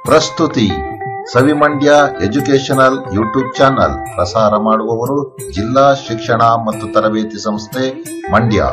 ಪ್ರಸ್ತುತಿ ಸವಿಮಂಡ್ಯ educational YouTube channel ಪ್ರಸಾರ ಮಾಡುವವರು ಜಿಲ್ಲಾ ಶಿಕ್ಷಣ ಮತ್ತು ತರಬೇತಿ ಸಂಸ್ಥೆ ಮಂಡ್ಯ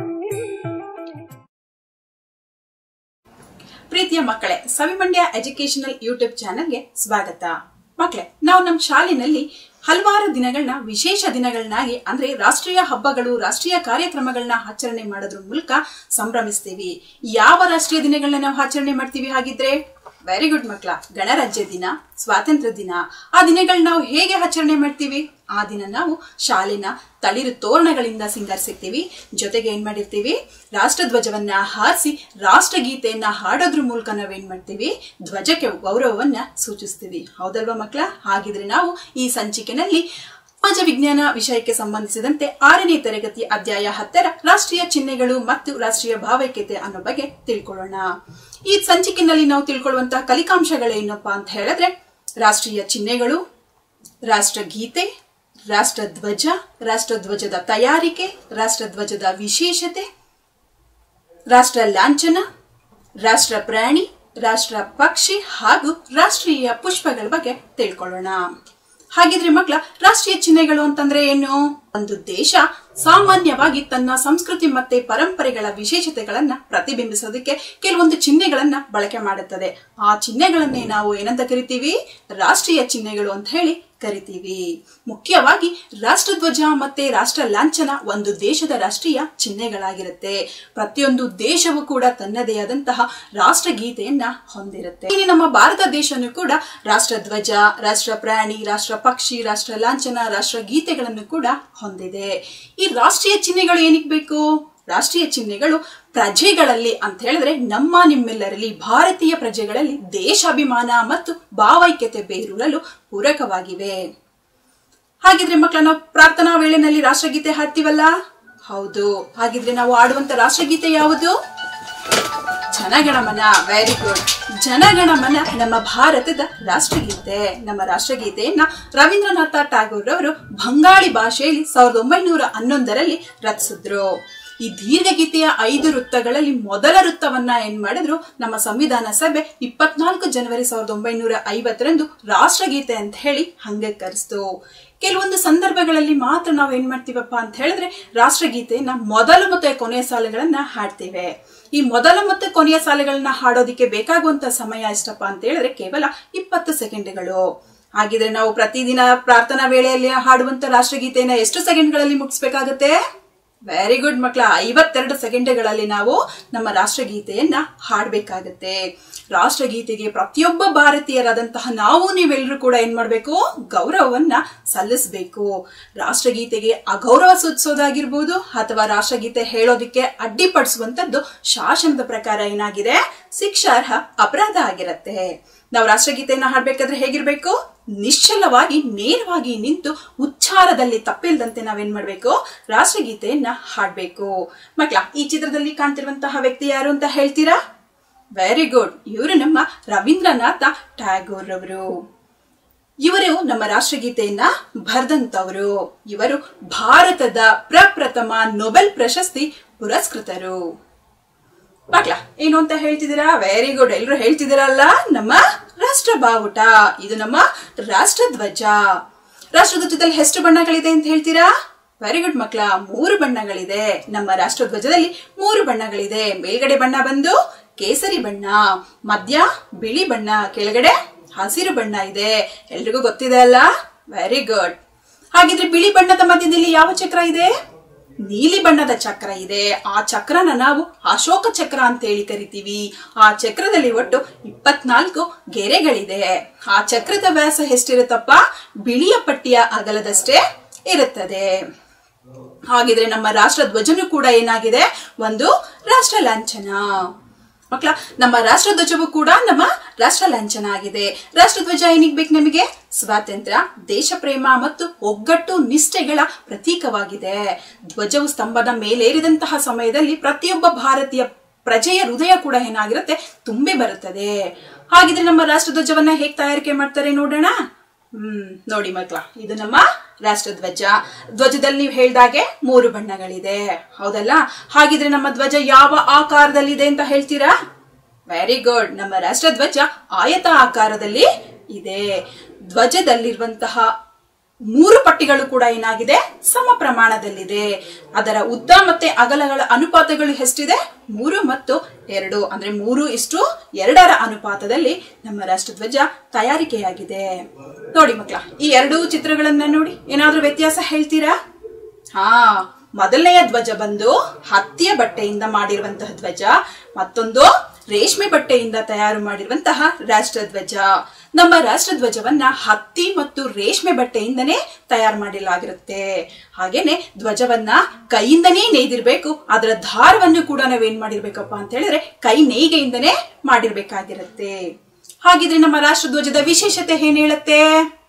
ಪ್ರೀತಿಯ ಮಕ್ಕಳೇ ಸವಿಮಂಡ್ಯ ಎಜುಕೇಶನಲ್ ಯೂಟ್ಯೂಬ್ ಚಾನೆಲ್ಗೆ ಸ್ವಾಗತ ಮಕ್ಕಳೇ ನಾವು ನಮ್ಮ ಶಾಲೆನಲ್ಲಿ ಹಲವಾರು ದಿನಗಳನ್ನ ವಿಶೇಷ ದಿನಗಳನ್ನಾಗಿ ಅಂದ್ರೆ ರಾಷ್ಟ್ರೀಯ ಹಬ್ಬಗಳು ರಾಷ್ಟ್ರೀಯ ಕಾರ್ಯಕ್ರಮಗಳನ್ನ ಆಚರಣೆ ಮಾಡೋದ್ರ ಮೂಲಕ ಸಂಭ್ರಮಿಸ್ತೀವಿ ಯಾವ ರಾಷ್ಟ್ರೀಯ ದಿನಗಳನ್ನ ನಾವು ಆಚರಣೆ ಮಾಡ್ತೀವಿ ಹಾಗಿದ್ರೆ ವೆರಿ ಗುಡ್ ಮಕ್ಕಳ ಗಣರಾಜ್ಯ ದಿನ ಸ್ವಾತಂತ್ರ್ಯ ದಿನ ಆ ದಿನಗಳನ್ನ ನಾವು ಹೇಗೆ ಆಚರಣೆ ಮಾಡ್ತೀವಿ ಆ ದಿನ ನಾವು ಶಾಲೆನ ತಳಿರು ತೋರಣಗಳಿಂದ ಸಿಂಗರಿಸಿರ್ತೀವಿ ಜೊತೆಗೆ ಏನ್ ಮಾಡಿರ್ತೀವಿ ರಾಷ್ಟ್ರಧ್ವಜವನ್ನ ಹಾರಿಸಿ ರಾಷ್ಟ್ರಗೀತೆಯನ್ನ ಹಾಡೋದ್ರ ಮೂಲಕ ನಾವೇನ್ ಮಾಡ್ತೀವಿ ಧ್ವಜಕ್ಕೆ ಗೌರವವನ್ನ ಸೂಚಿಸ್ತೀವಿ ಹೌದಲ್ವಾ ಮಕ್ಕಳ ಹಾಗಿದ್ರೆ ನಾವು ಈ ಸಂಚಿಕೆನಲ್ಲಿ ಸಮಾಜ ವಿಜ್ಞಾನ ವಿಷಯಕ್ಕೆ ಸಂಬಂಧಿಸಿದಂತೆ ಆರನೇ ತರಗತಿ ಅಧ್ಯಾಯ ಹತ್ತರ ರಾಷ್ಟ್ರೀಯ ಚಿಹ್ನೆಗಳು ಮತ್ತು ರಾಷ್ಟ್ರೀಯ ಭಾವೈಕ್ಯತೆ ಅನ್ನೋ ಬಗ್ಗೆ ತಿಳ್ಕೊಳ್ಳೋಣ ಈ ಸಂಚಿಕೆನಲ್ಲಿ ನಾವು ತಿಳ್ಕೊಳ್ಳುವಂತಹ ಕಲಿಕಾಂಶಗಳೇನಪ್ಪಾ ಅಂತ ಹೇಳಿದ್ರೆ ರಾಷ್ಟ್ರೀಯ ಚಿಹ್ನೆಗಳು ರಾಷ್ಟ್ರಗೀತೆ ರಾಷ್ಟ್ರಧ್ವಜ ರಾಷ್ಟ್ರಧ್ವಜದ ತಯಾರಿಕೆ ರಾಷ್ಟ್ರಧ್ವಜದ ವಿಶೇಷತೆ ರಾಷ್ಟ್ರ ಲಾಂಛನ ರಾಷ್ಟ್ರ ಪ್ರಾಣಿ ರಾಷ್ಟ್ರ ಪಕ್ಷಿ ಹಾಗೂ ರಾಷ್ಟ್ರೀಯ ಪುಷ್ಪಗಳ ಬಗ್ಗೆ ತಿಳ್ಕೊಳ್ಳೋಣ ಹಾಗಿದ್ರೆ ಮಕ್ಕಳ ರಾಷ್ಟ್ರೀಯ ಚಿಹ್ನೆಗಳು ಅಂತಂದ್ರೆ ಏನು ಒಂದು ದೇಶ ಸಾಮಾನ್ಯವಾಗಿ ತನ್ನ ಸಂಸ್ಕೃತಿ ಮತ್ತೆ ಪರಂಪರೆಗಳ ವಿಶೇಷತೆಗಳನ್ನ ಪ್ರತಿಬಿಂಬಿಸೋದಕ್ಕೆ ಕೆಲವೊಂದು ಚಿಹ್ನೆಗಳನ್ನ ಬಳಕೆ ಮಾಡುತ್ತದೆ ಆ ಚಿಹ್ನೆಗಳನ್ನೇ ನಾವು ಏನಂತ ಕರಿತೀವಿ ರಾಷ್ಟ್ರೀಯ ಚಿಹ್ನೆಗಳು ಅಂತ ಹೇಳಿ ಕರಿತೀವಿ ಮುಖ್ಯವಾಗಿ ರಾಷ್ಟ್ರಧ್ವಜ ಮತ್ತೆ ರಾಷ್ಟ್ರ ಲಾಂಛನ ಒಂದು ದೇಶದ ರಾಷ್ಟ್ರೀಯ ಚಿಹ್ನೆಗಳಾಗಿರುತ್ತೆ ಪ್ರತಿಯೊಂದು ದೇಶವೂ ಕೂಡ ತನ್ನದೇ ಆದಂತಹ ರಾಷ್ಟ್ರಗೀತೆಯನ್ನ ಹೊಂದಿರುತ್ತೆ ಇಲ್ಲಿ ನಮ್ಮ ಭಾರತ ದೇಶನು ಕೂಡ ರಾಷ್ಟ್ರಧ್ವಜ ರಾಷ್ಟ್ರ ಪ್ರಾಣಿ ರಾಷ್ಟ್ರ ಪಕ್ಷಿ ರಾಷ್ಟ್ರ ಲಾಂಛನ ರಾಷ್ಟ್ರ ಗೀತೆಗಳನ್ನು ಕೂಡ ಹೊಂದಿದೆ ಈ ರಾಷ್ಟ್ರೀಯ ಚಿಹ್ನೆಗಳು ಏನಕ್ಕೆ ಬೇಕು ರಾಷ್ಟ್ರೀಯ ಚಿಹ್ನೆಗಳು ಪ್ರಜೆಗಳಲ್ಲಿ ಅಂತ ಹೇಳಿದ್ರೆ ನಮ್ಮ ನಿಮ್ಮೆಲ್ಲರಲ್ಲಿ ಭಾರತೀಯ ಪ್ರಜೆಗಳಲ್ಲಿ ದೇಶಾಭಿಮಾನ ಮತ್ತು ಭಾವೈಕ್ಯತೆ ಬೇರೂರಲು ಪೂರಕವಾಗಿವೆ ಹಾಗಿದ್ರೆ ಮಕ್ಕಳ ನಾವು ಪ್ರಾರ್ಥನಾ ವೇಳೆನಲ್ಲಿ ರಾಷ್ಟ್ರಗೀತೆ ಹಾಡ್ತೀವಲ್ಲ ಹೌದು ಹಾಗಿದ್ರೆ ನಾವು ಆಡುವಂತ ರಾಷ್ಟ್ರಗೀತೆ ಯಾವುದು ಜನಗಣಮನ ವೆರಿ ಗುಡ್ ಜನಗಣಮನ ನಮ್ಮ ಭಾರತದ ರಾಷ್ಟ್ರಗೀತೆ ನಮ್ಮ ರಾಷ್ಟ್ರಗೀತೆಯನ್ನ ರವೀಂದ್ರನಾಥ ಟಾಗೂರ್ ಅವರು ಬಂಗಾಳಿ ಭಾಷೆಯಲ್ಲಿ ಸಾವಿರದ ಒಂಬೈನೂರ ಹನ್ನೊಂದರಲ್ಲಿ ರಚಿಸಿದ್ರು ಈ ದೀರ್ಘಗೀತೆಯ ಐದು ವೃತ್ತಗಳಲ್ಲಿ ಮೊದಲ ವೃತ್ತವನ್ನ ಏನ್ ಮಾಡಿದ್ರು ನಮ್ಮ ಸಂವಿಧಾನ ಸಭೆ ಇಪ್ಪತ್ನಾಲ್ಕು ಜನವರಿ ಸಾವಿರದ ಒಂಬೈನೂರ ಐವತ್ತರಂದು ರಾಷ್ಟ್ರಗೀತೆ ಅಂತ ಹೇಳಿ ಅಂಗೀಕರಿಸಿತು ಕೆಲವೊಂದು ಸಂದರ್ಭಗಳಲ್ಲಿ ಮಾತ್ರ ನಾವು ಏನ್ ಮಾಡ್ತೀವಪ್ಪ ಅಂತ ಹೇಳಿದ್ರೆ ರಾಷ್ಟ್ರಗೀತೆಯನ್ನ ಮೊದಲ ಮತ್ತೆ ಕೊನೆಯ ಸಾಲುಗಳನ್ನ ಹಾಡ್ತೇವೆ ಈ ಮೊದಲ ಮತ್ತು ಕೊನೆಯ ಸಾಲುಗಳನ್ನ ಹಾಡೋದಿಕ್ಕೆ ಬೇಕಾಗುವಂತ ಸಮಯ ಎಷ್ಟಪ್ಪ ಅಂತ ಹೇಳಿದ್ರೆ ಕೇವಲ ಇಪ್ಪತ್ತು ಸೆಕೆಂಡ್ಗಳು ಹಾಗಿದ್ರೆ ನಾವು ಪ್ರತಿದಿನ ಪ್ರಾರ್ಥನಾ ವೇಳೆಯಲ್ಲಿ ಹಾಡುವಂತ ರಾಷ್ಟ್ರಗೀತೆಯನ್ನ ಎಷ್ಟು ಸೆಕೆಂಡ್ಗಳಲ್ಲಿ ಮುಗಿಸ್ಬೇಕಾಗತ್ತೆ ವೆರಿ ಗುಡ್ ಮಕ್ಕಳ ಐವತ್ತೆರಡು ಸೆಕೆಂಡ್ಗಳಲ್ಲಿ ನಾವು ನಮ್ಮ ರಾಷ್ಟ್ರಗೀತೆಯನ್ನ ಹಾಡಬೇಕಾಗತ್ತೆ ರಾಷ್ಟ್ರಗೀತೆಗೆ ಪ್ರತಿಯೊಬ್ಬ ಭಾರತೀಯರಾದಂತಹ ನಾವು ನೀವೆಲ್ಲರೂ ಕೂಡ ಏನ್ ಮಾಡ್ಬೇಕು ಗೌರವವನ್ನ ಸಲ್ಲಿಸಬೇಕು ರಾಷ್ಟ್ರಗೀತೆಗೆ ಅಗೌರವ ಸೂಚಿಸೋದಾಗಿರ್ಬೋದು ಅಥವಾ ರಾಷ್ಟ್ರಗೀತೆ ಹೇಳೋದಿಕ್ಕೆ ಅಡ್ಡಿಪಡಿಸುವಂತದ್ದು ಶಾಸನದ ಪ್ರಕಾರ ಏನಾಗಿದೆ ಶಿಕ್ಷಾರ್ಹ ಅಪರಾಧ ಆಗಿರತ್ತೆ ನಾವು ರಾಷ್ಟ್ರಗೀತೆಯನ್ನ ಹಾಡ್ಬೇಕಾದ್ರೆ ಹೇಗಿರ್ಬೇಕು ನಿಶ್ಚಲವಾಗಿ ನೇರವಾಗಿ ನಿಂತು ಉಚ್ಚಾರದಲ್ಲಿ ತಪ್ಪಿಲ್ದಂತೆ ನಾವೇನ್ ಮಾಡ್ಬೇಕು ರಾಷ್ಟ್ರಗೀತೆಯನ್ನ ಹಾಡ್ಬೇಕು ಮಕ್ಳ ಈ ಚಿತ್ರದಲ್ಲಿ ಕಾಣ್ತಿರುವಂತಹ ವ್ಯಕ್ತಿ ಯಾರು ಅಂತ ಹೇಳ್ತೀರಾ ವೆರಿ ಗುಡ್ ಇವರು ನಮ್ಮ ರವೀಂದ್ರನಾಥ ಟ್ಯಾಗೋರ್ ಅವರು ಇವರು ನಮ್ಮ ರಾಷ್ಟ್ರಗೀತೆಯನ್ನ ಬರೆದಂತವರು ಇವರು ಭಾರತದ ಪ್ರಪ್ರಥಮ ನೊಬೆಲ್ ಪ್ರಶಸ್ತಿ ಪುರಸ್ಕೃತರು ಮಕ್ಳ ಏನು ಅಂತ ಹೇಳ್ತಿದ್ದೀರಾ ವೆರಿ ಗುಡ್ ಎಲ್ರು ಹೇಳ್ತಿದ್ದೀರಲ್ಲ ನಮ್ಮ ರಾಷ್ಟ್ರ ಬಾವುಟ ಇದು ನಮ್ಮ ರಾಷ್ಟ್ರಧ್ವಜ ರಾಷ್ಟ್ರಧ್ವಜದಲ್ಲಿ ಎಷ್ಟು ಬಣ್ಣಗಳಿದೆ ಅಂತ ಹೇಳ್ತೀರಾ ವೆರಿ ಗುಡ್ ಮಕ್ಳ ಮೂರು ಬಣ್ಣಗಳಿದೆ ನಮ್ಮ ರಾಷ್ಟ್ರಧ್ವಜದಲ್ಲಿ ಮೂರು ಬಣ್ಣಗಳಿದೆ ಮೇಲ್ಗಡೆ ಬಣ್ಣ ಬಂದು ಕೇಸರಿ ಬಣ್ಣ ಮಧ್ಯ ಬಿಳಿ ಬಣ್ಣ ಕೆಳಗಡೆ ಹಸಿರು ಬಣ್ಣ ಇದೆ ಎಲ್ರಿಗೂ ಗೊತ್ತಿದೆ ಅಲ್ಲ ವೆರಿ ಗುಡ್ ಹಾಗಿದ್ರೆ ಬಿಳಿ ಬಣ್ಣದ ಮಧ್ಯದಲ್ಲಿ ಯಾವ ಚಕ್ರ ಇದೆ ನೀಲಿ ಬಣ್ಣದ ಚಕ್ರ ಇದೆ ಆ ಚಕ್ರನ ನಾವು ಅಶೋಕ ಚಕ್ರ ಅಂತ ಹೇಳಿ ಕರಿತೀವಿ ಆ ಚಕ್ರದಲ್ಲಿ ಒಟ್ಟು ಇಪ್ಪತ್ನಾಲ್ಕು ಗೆರೆಗಳಿದೆ ಆ ಚಕ್ರದ ವ್ಯಾಸ ಎಷ್ಟಿರುತ್ತಪ್ಪ ಬಿಳಿಯ ಪಟ್ಟಿಯ ಅಗಲದಷ್ಟೇ ಇರುತ್ತದೆ ಹಾಗಿದ್ರೆ ನಮ್ಮ ರಾಷ್ಟ್ರ ಧ್ವಜನು ಕೂಡ ಏನಾಗಿದೆ ಒಂದು ರಾಷ್ಟ್ರ ಲಾಂಛನ ಮಕ್ಕಳ ನಮ್ಮ ರಾಷ್ಟ್ರಧ್ವಜವು ಕೂಡ ನಮ್ಮ ರಾಷ್ಟ್ರ ಲಾಂಛನ ಆಗಿದೆ ರಾಷ್ಟ್ರಧ್ವಜ ಏನಿಗೆ ಬೇಕು ನಮಗೆ ಸ್ವಾತಂತ್ರ್ಯ ದೇಶ ಪ್ರೇಮ ಮತ್ತು ಒಗ್ಗಟ್ಟು ನಿಷ್ಠೆಗಳ ಪ್ರತೀಕವಾಗಿದೆ ಧ್ವಜವು ಸ್ತಂಭದ ಮೇಲೇರಿದಂತಹ ಸಮಯದಲ್ಲಿ ಪ್ರತಿಯೊಬ್ಬ ಭಾರತೀಯ ಪ್ರಜೆಯ ಹೃದಯ ಕೂಡ ಏನಾಗಿರುತ್ತೆ ತುಂಬಿ ಬರುತ್ತದೆ ಹಾಗಿದ್ರೆ ನಮ್ಮ ರಾಷ್ಟ್ರಧ್ವಜವನ್ನ ಹೇಗ್ ತಯಾರಿಕೆ ಮಾಡ್ತಾರೆ ನೋಡೋಣ ಹ್ಮ್ ನೋಡಿ ಮಕ್ಳ ಇದು ನಮ್ಮ ರಾಷ್ಟ್ರಧ್ವಜ ಧ್ವಜದಲ್ಲಿ ನೀವು ಹೇಳ್ದಾಗೆ ಮೂರು ಬಣ್ಣಗಳಿದೆ ಹೌದಲ್ಲ ಹಾಗಿದ್ರೆ ನಮ್ಮ ಧ್ವಜ ಯಾವ ಆಕಾರದಲ್ಲಿದೆ ಅಂತ ಹೇಳ್ತೀರಾ ವೆರಿ ಗುಡ್ ನಮ್ಮ ರಾಷ್ಟ್ರಧ್ವಜ ಆಯತ ಆಕಾರದಲ್ಲಿ ಇದೆ ಧ್ವಜದಲ್ಲಿರುವಂತಹ ಮೂರು ಪಟ್ಟಿಗಳು ಕೂಡ ಏನಾಗಿದೆ ಸಮ ಪ್ರಮಾಣದಲ್ಲಿದೆ ಅದರ ಉದ್ದ ಮತ್ತೆ ಅಗಲಗಳ ಅನುಪಾತಗಳು ಎಷ್ಟಿದೆ ಮೂರು ಮತ್ತು ಎರಡು ಅಂದ್ರೆ ಮೂರು ಇಷ್ಟು ಎರಡರ ಅನುಪಾತದಲ್ಲಿ ನಮ್ಮ ರಾಷ್ಟ್ರಧ್ವಜ ತಯಾರಿಕೆಯಾಗಿದೆ ನೋಡಿ ಮಕ್ಕಳ ಈ ಎರಡು ಚಿತ್ರಗಳನ್ನ ನೋಡಿ ಏನಾದ್ರೂ ವ್ಯತ್ಯಾಸ ಹೇಳ್ತೀರಾ ಹಾ ಮೊದಲನೆಯ ಧ್ವಜ ಬಂದು ಹತ್ತಿಯ ಬಟ್ಟೆಯಿಂದ ಮಾಡಿರುವಂತಹ ಧ್ವಜ ಮತ್ತೊಂದು ರೇಷ್ಮೆ ಬಟ್ಟೆಯಿಂದ ತಯಾರು ಮಾಡಿರುವಂತಹ ರಾಷ್ಟ್ರಧ್ವಜ ನಮ್ಮ ರಾಷ್ಟ್ರಧ್ವಜವನ್ನ ಹತ್ತಿ ಮತ್ತು ರೇಷ್ಮೆ ಬಟ್ಟೆಯಿಂದನೇ ತಯಾರು ಮಾಡಲಾಗಿರುತ್ತೆ ಹಾಗೇನೆ ಧ್ವಜವನ್ನ ಕೈಯಿಂದನೇ ನೇಯ್ದಿರ್ಬೇಕು ಅದರ ದಾರವನ್ನು ಕೂಡ ನಾವೇನ್ ಮಾಡಿರ್ಬೇಕಪ್ಪ ಅಂತ ಹೇಳಿದ್ರೆ ಕೈ ನೇಯ್ಗೆಯಿಂದನೇ ಮಾಡಿರ್ಬೇಕಾಗಿರುತ್ತೆ ಹಾಗಿದ್ರೆ ನಮ್ಮ ರಾಷ್ಟ್ರಧ್ವಜದ ವಿಶೇಷತೆ ಏನ್ ಹೇಳುತ್ತೆ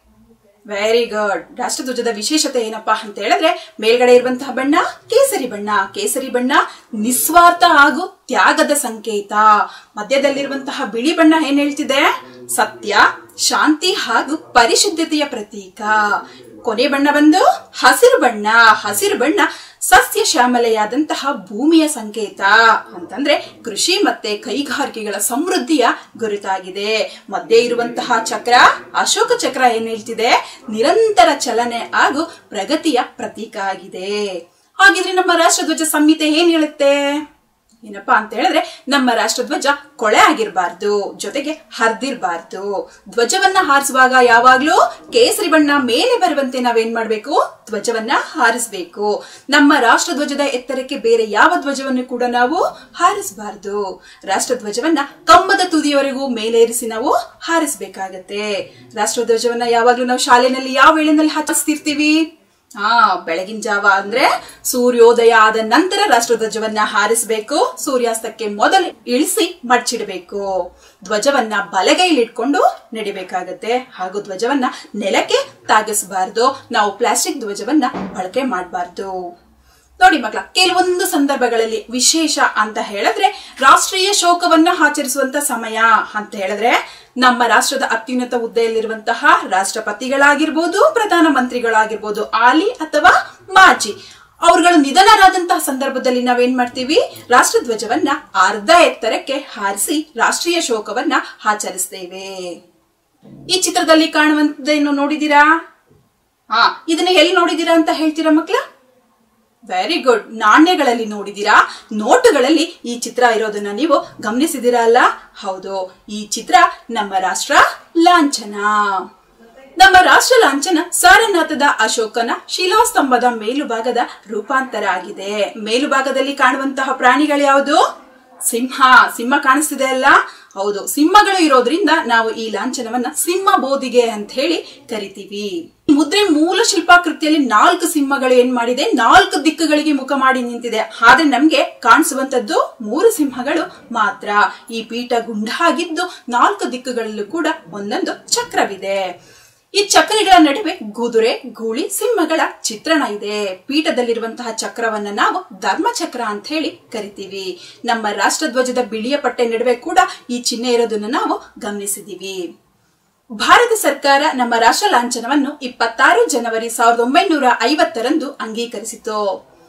ವೆರಿ ಗುಡ್ ರಾಷ್ಟ್ರಧ್ವಜದ ವಿಶೇಷತೆ ಏನಪ್ಪಾ ಅಂತ ಹೇಳಿದ್ರೆ ಮೇಲ್ಗಡೆ ಇರುವಂತಹ ಬಣ್ಣ ಕೇಸರಿ ಬಣ್ಣ ಕೇಸರಿ ಬಣ್ಣ ನಿಸ್ವಾರ್ಥ ಹಾಗೂ ತ್ಯಾಗದ ಸಂಕೇತ ಮಧ್ಯದಲ್ಲಿರುವಂತಹ ಬಿಳಿ ಬಣ್ಣ ಏನ್ ಹೇಳ್ತಿದೆ ಸತ್ಯ ಶಾಂತಿ ಹಾಗೂ ಪರಿಶುದ್ಧತೆಯ ಪ್ರತೀಕ ಕೊನೆ ಬಣ್ಣ ಬಂದು ಹಸಿರು ಬಣ್ಣ ಹಸಿರು ಬಣ್ಣ ಸಸ್ಯ ಶ್ಯಾಮಲೆಯಾದಂತಹ ಭೂಮಿಯ ಸಂಕೇತ ಅಂತಂದ್ರೆ ಕೃಷಿ ಮತ್ತೆ ಕೈಗಾರಿಕೆಗಳ ಸಮೃದ್ಧಿಯ ಗುರುತಾಗಿದೆ ಮಧ್ಯೆ ಇರುವಂತಹ ಚಕ್ರ ಅಶೋಕ ಚಕ್ರ ಏನ್ ಹೇಳ್ತಿದೆ ನಿರಂತರ ಚಲನೆ ಹಾಗೂ ಪ್ರಗತಿಯ ಪ್ರತೀಕ ಆಗಿದೆ ಹಾಗಿದ್ರೆ ನಮ್ಮ ರಾಷ್ಟ್ರಧ್ವಜ ಸಂಹಿತೆ ಏನ್ ಹೇಳುತ್ತೆ ಏನಪ್ಪಾ ಅಂತ ಹೇಳಿದ್ರೆ ನಮ್ಮ ರಾಷ್ಟ್ರಧ್ವಜ ಕೊಳೆ ಆಗಿರ್ಬಾರ್ದು ಜೊತೆಗೆ ಹರಿದಿರ್ಬಾರ್ದು ಧ್ವಜವನ್ನ ಹಾರಿಸುವಾಗ ಯಾವಾಗ್ಲೂ ಕೇಸರಿ ಬಣ್ಣ ಮೇಲೆ ಬರುವಂತೆ ನಾವೇನ್ ಮಾಡ್ಬೇಕು ಧ್ವಜವನ್ನ ಹಾರಿಸ್ಬೇಕು ನಮ್ಮ ರಾಷ್ಟ್ರಧ್ವಜದ ಎತ್ತರಕ್ಕೆ ಬೇರೆ ಯಾವ ಧ್ವಜವನ್ನು ಕೂಡ ನಾವು ಹಾರಿಸಬಾರ್ದು ರಾಷ್ಟ್ರಧ್ವಜವನ್ನ ಕಂಬದ ತುದಿಯವರೆಗೂ ಮೇಲೇರಿಸಿ ನಾವು ಹಾರಿಸ್ಬೇಕಾಗತ್ತೆ ರಾಷ್ಟ್ರಧ್ವಜವನ್ನ ಯಾವಾಗ್ಲೂ ನಾವು ಶಾಲೆನಲ್ಲಿ ಯಾವ ವೇಳೆನಲ್ಲಿ ಹಚ್ಚಿಸ್ತಿರ್ತೀವಿ ಹಾ ಬೆಳಗಿನ ಜಾವ ಅಂದ್ರೆ ಸೂರ್ಯೋದಯ ಆದ ನಂತರ ರಾಷ್ಟ್ರಧ್ವಜವನ್ನ ಹಾರಿಸಬೇಕು ಸೂರ್ಯಾಸ್ತಕ್ಕೆ ಮೊದಲು ಇಳಿಸಿ ಮಡ್ಚಿಡಬೇಕು ಧ್ವಜವನ್ನ ಬಲಗೈಲಿಟ್ಕೊಂಡು ನಡಿಬೇಕಾಗತ್ತೆ ಹಾಗೂ ಧ್ವಜವನ್ನ ನೆಲಕ್ಕೆ ತಾಗಿಸಬಾರ್ದು ನಾವು ಪ್ಲಾಸ್ಟಿಕ್ ಧ್ವಜವನ್ನ ಬಳಕೆ ಮಾಡಬಾರ್ದು ನೋಡಿ ಮಕ್ಕಳ ಕೆಲವೊಂದು ಸಂದರ್ಭಗಳಲ್ಲಿ ವಿಶೇಷ ಅಂತ ಹೇಳಿದ್ರೆ ರಾಷ್ಟ್ರೀಯ ಶೋಕವನ್ನ ಆಚರಿಸುವಂತ ಸಮಯ ಅಂತ ಹೇಳಿದ್ರೆ ನಮ್ಮ ರಾಷ್ಟ್ರದ ಅತ್ಯುನ್ನತ ಹುದ್ದೆಯಲ್ಲಿರುವಂತಹ ರಾಷ್ಟ್ರಪತಿಗಳಾಗಿರ್ಬೋದು ಪ್ರಧಾನ ಮಂತ್ರಿಗಳಾಗಿರ್ಬೋದು ಆಲಿ ಅಥವಾ ಮಾಜಿ ಅವ್ರುಗಳು ನಿಧನರಾದಂತಹ ಸಂದರ್ಭದಲ್ಲಿ ನಾವೇನ್ ಮಾಡ್ತೀವಿ ರಾಷ್ಟ್ರಧ್ವಜವನ್ನ ಅರ್ಧ ಎತ್ತರಕ್ಕೆ ಹಾರಿಸಿ ರಾಷ್ಟ್ರೀಯ ಶೋಕವನ್ನ ಆಚರಿಸ್ತೇವೆ ಈ ಚಿತ್ರದಲ್ಲಿ ಕಾಣುವಂತದೇನು ನೋಡಿದೀರಾ ಹಾ ಇದನ್ನ ಎಲ್ಲಿ ನೋಡಿದೀರಾ ಅಂತ ಹೇಳ್ತೀರಾ ಮಕ್ಳ ವೆರಿ ಗುಡ್ ನಾಣ್ಯಗಳಲ್ಲಿ ನೋಡಿದೀರಾ ನೋಟುಗಳಲ್ಲಿ ಈ ಚಿತ್ರ ಇರೋದನ್ನ ನೀವು ಗಮನಿಸಿದಿರಾ ಅಲ್ಲ ಹೌದು ಈ ಚಿತ್ರ ನಮ್ಮ ರಾಷ್ಟ್ರ ಲಾಂಛನ ನಮ್ಮ ರಾಷ್ಟ್ರ ಲಾಂಛನ ಸಾರನಾಥದ ಅಶೋಕನ ಶಿಲಾಸ್ತಂಭದ ಮೇಲುಭಾಗದ ರೂಪಾಂತರ ಆಗಿದೆ ಮೇಲುಭಾಗದಲ್ಲಿ ಕಾಣುವಂತಹ ಪ್ರಾಣಿಗಳು ಯಾವುದು ಸಿಂಹ ಸಿಂಹ ಕಾಣಿಸ್ತಿದೆ ಅಲ್ಲ ಹೌದು ಸಿಂಹಗಳು ಇರೋದ್ರಿಂದ ನಾವು ಈ ಲಾಂಛನವನ್ನ ಸಿಂಹ ಬೋಧಿಗೆ ಅಂತ ಹೇಳಿ ಕರಿತೀವಿ ಈ ಮುದ್ರೆ ಮೂಲ ಶಿಲ್ಪಾಕೃತಿಯಲ್ಲಿ ನಾಲ್ಕು ಸಿಂಹಗಳು ಏನ್ ಮಾಡಿದೆ ನಾಲ್ಕು ದಿಕ್ಕುಗಳಿಗೆ ಮುಖ ಮಾಡಿ ನಿಂತಿದೆ ಆದ್ರೆ ನಮ್ಗೆ ಕಾಣಿಸುವಂತದ್ದು ಮೂರು ಸಿಂಹಗಳು ಮಾತ್ರ ಈ ಪೀಠ ಗುಂಡಾಗಿದ್ದು ನಾಲ್ಕು ದಿಕ್ಕುಗಳಲ್ಲೂ ಕೂಡ ಒಂದೊಂದು ಚಕ್ರವಿದೆ ಈ ಚಕ್ರಗಳ ನಡುವೆ ಗುದುರೆ ಗೂಳಿ ಸಿಂಹಗಳ ಚಿತ್ರಣ ಇದೆ ಪೀಠದಲ್ಲಿರುವಂತಹ ಚಕ್ರವನ್ನ ನಾವು ಧರ್ಮಚಕ್ರ ಅಂತ ಹೇಳಿ ಕರಿತೀವಿ ನಮ್ಮ ರಾಷ್ಟ್ರಧ್ವಜದ ಬಿಳಿಯ ಪಟ್ಟೆ ನಡುವೆ ಕೂಡ ಈ ಚಿಹ್ನೆ ಇರೋದನ್ನ ನಾವು ಗಮನಿಸಿದೀವಿ ಭಾರತ ಸರ್ಕಾರ ನಮ್ಮ ರಾಷ್ಟ್ರ ಲಾಂಛನವನ್ನು ಇಪ್ಪತ್ತಾರು ಜನವರಿ ಸಾವಿರದ ಒಂಬೈನೂರ ಐವತ್ತರಂದು ಅಂಗೀಕರಿಸಿತು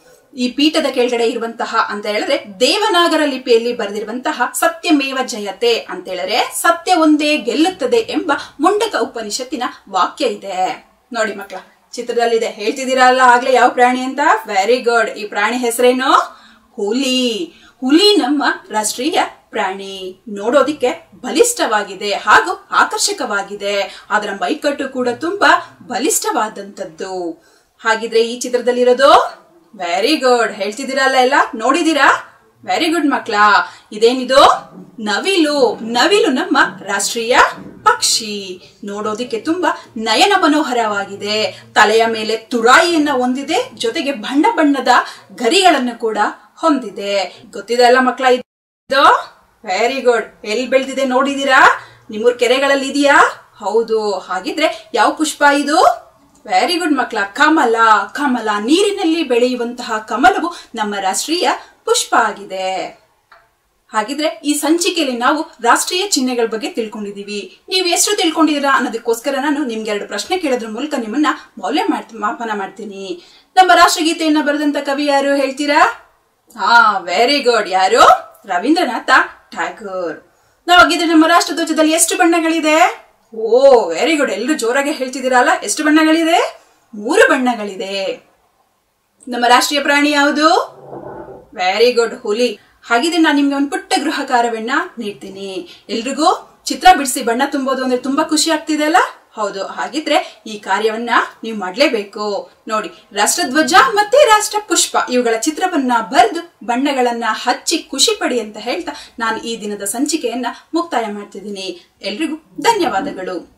ಈ ಪೀಠದ ಕೆಳಗಡೆ ಇರುವಂತಹ ಅಂತ ಹೇಳಿದ್ರೆ ದೇವನಾಗರ ಲಿಪಿಯಲ್ಲಿ ಬರೆದಿರುವಂತಹ ಸತ್ಯಮೇವ ಜಯತೆ ಅಂತ ಹೇಳಿದ್ರೆ ಸತ್ಯ ಒಂದೇ ಗೆಲ್ಲುತ್ತದೆ ಎಂಬ ಮುಂಡಕ ಉಪನಿಷತ್ತಿನ ವಾಕ್ಯ ಇದೆ ನೋಡಿ ಮಕ್ಕಳ ಚಿತ್ರದಲ್ಲಿದೆ ಹೇಳ್ತಿದ್ದೀರಲ್ಲ ಆಗ್ಲೇ ಯಾವ ಪ್ರಾಣಿ ಅಂತ ವೆರಿ ಗುಡ್ ಈ ಪ್ರಾಣಿ ಹೆಸರೇನು ಹುಲಿ ಹುಲಿ ನಮ್ಮ ರಾಷ್ಟ್ರೀಯ ಪ್ರಾಣಿ ನೋಡೋದಿಕ್ಕೆ ಬಲಿಷ್ಠವಾಗಿದೆ ಹಾಗೂ ಆಕರ್ಷಕವಾಗಿದೆ ಅದರ ಮೈಕಟ್ಟು ಕೂಡ ತುಂಬಾ ಬಲಿಷ್ಠವಾದಂತದ್ದು ಹಾಗಿದ್ರೆ ಈ ಚಿತ್ರದಲ್ಲಿರೋದು ವೆರಿ ಗುಡ್ ಹೇಳ್ತಿದ್ದೀರಲ್ಲ ಎಲ್ಲ ನೋಡಿದೀರಾ ವೆರಿ ಗುಡ್ ಮಕ್ಳ ಇದೇನಿದು ನವಿಲು ನವಿಲು ನಮ್ಮ ರಾಷ್ಟ್ರೀಯ ಪಕ್ಷಿ ನೋಡೋದಿಕ್ಕೆ ತುಂಬಾ ನಯನ ಮನೋಹರವಾಗಿದೆ ತಲೆಯ ಮೇಲೆ ತುರಾಯಿಯನ್ನ ಹೊಂದಿದೆ ಜೊತೆಗೆ ಬಣ್ಣ ಬಣ್ಣದ ಗರಿಗಳನ್ನು ಕೂಡ ಹೊಂದಿದೆ ಗೊತ್ತಿದೆ ಅಲ್ಲ ಮಕ್ಳ ಇದು ವೆರಿ ಗುಡ್ ಎಲ್ಲಿ ಬೆಳೆದಿದೆ ನೋಡಿದೀರಾ ನಿಮ್ಮೂರ್ ಕೆರೆಗಳಲ್ಲಿ ಇದೆಯಾ ಹೌದು ಹಾಗಿದ್ರೆ ಯಾವ ಪುಷ್ಪ ಇದು ವೆರಿ ಗುಡ್ ಮಕ್ಳ ಕಮಲ ಕಮಲ ನೀರಿನಲ್ಲಿ ಬೆಳೆಯುವಂತಹ ಕಮಲವು ನಮ್ಮ ರಾಷ್ಟ್ರೀಯ ಪುಷ್ಪ ಆಗಿದೆ ಹಾಗಿದ್ರೆ ಈ ಸಂಚಿಕೆಯಲ್ಲಿ ನಾವು ರಾಷ್ಟ್ರೀಯ ಚಿಹ್ನೆಗಳ ಬಗ್ಗೆ ತಿಳ್ಕೊಂಡಿದೀವಿ ನೀವು ಎಷ್ಟು ತಿಳ್ಕೊಂಡಿದ್ದೀರಾ ಅನ್ನೋದಕ್ಕೋಸ್ಕರ ನಾನು ನಿಮ್ಗೆ ಎರಡು ಪ್ರಶ್ನೆ ಕೇಳೋದ್ರ ಮೂಲಕ ನಿಮ್ಮನ್ನ ಮೌಲ್ಯ ಮಾಡ್ತ ಮಾಪನ ಮಾಡ್ತೀನಿ ನಮ್ಮ ರಾಷ್ಟ್ರಗೀತೆಯನ್ನ ಬರೆದಂತ ಕವಿ ಯಾರು ಹೇಳ್ತೀರಾ ಹಾ ವೆರಿ ಗುಡ್ ಯಾರು ರವೀಂದ್ರನಾಥ ಟ್ಯಾಗೂರ್ ನಾವು ಹಾಗಿದ್ರೆ ನಮ್ಮ ರಾಷ್ಟ್ರಧ್ವಜದಲ್ಲಿ ಎಷ್ಟು ಬಣ್ಣಗಳಿದೆ ಓ ವೆರಿ ಗುಡ್ ಎಲ್ಲರೂ ಜೋರಾಗಿ ಹೇಳ್ತಿದ್ದೀರಲ್ಲ ಎಷ್ಟು ಬಣ್ಣಗಳಿದೆ ಮೂರು ಬಣ್ಣಗಳಿದೆ ನಮ್ಮ ರಾಷ್ಟ್ರೀಯ ಪ್ರಾಣಿ ಯಾವುದು ವೆರಿ ಗುಡ್ ಹುಲಿ ಹಾಗಿದ್ರೆ ನಾನು ನಿಮ್ಗೆ ಒಂದು ಪುಟ್ಟ ಗೃಹ ಕಾರ್ಯವನ್ನ ನೀಡ್ತೀನಿ ಎಲ್ರಿಗೂ ಚಿತ್ರ ಬಿಡಿಸಿ ಬಣ್ಣ ತುಂಬೋದು ಅಂದ್ರೆ ತುಂಬಾ ಖುಷಿ ಆಗ್ತಿದೆ ಅಲ್ಲ ಹೌದು ಹಾಗಿದ್ರೆ ಈ ಕಾರ್ಯವನ್ನ ನೀವು ಮಾಡ್ಲೇಬೇಕು ನೋಡಿ ರಾಷ್ಟ್ರಧ್ವಜ ಮತ್ತೆ ರಾಷ್ಟ್ರ ಪುಷ್ಪ ಇವುಗಳ ಚಿತ್ರವನ್ನ ಬರೆದು ಬಣ್ಣಗಳನ್ನ ಹಚ್ಚಿ ಖುಷಿ ಪಡಿ ಅಂತ ಹೇಳ್ತಾ ನಾನು ಈ ದಿನದ ಸಂಚಿಕೆಯನ್ನ ಮುಕ್ತಾಯ ಮಾಡ್ತಿದ್ದೀನಿ ಎಲ್ರಿಗೂ ಧನ್ಯವಾದಗಳು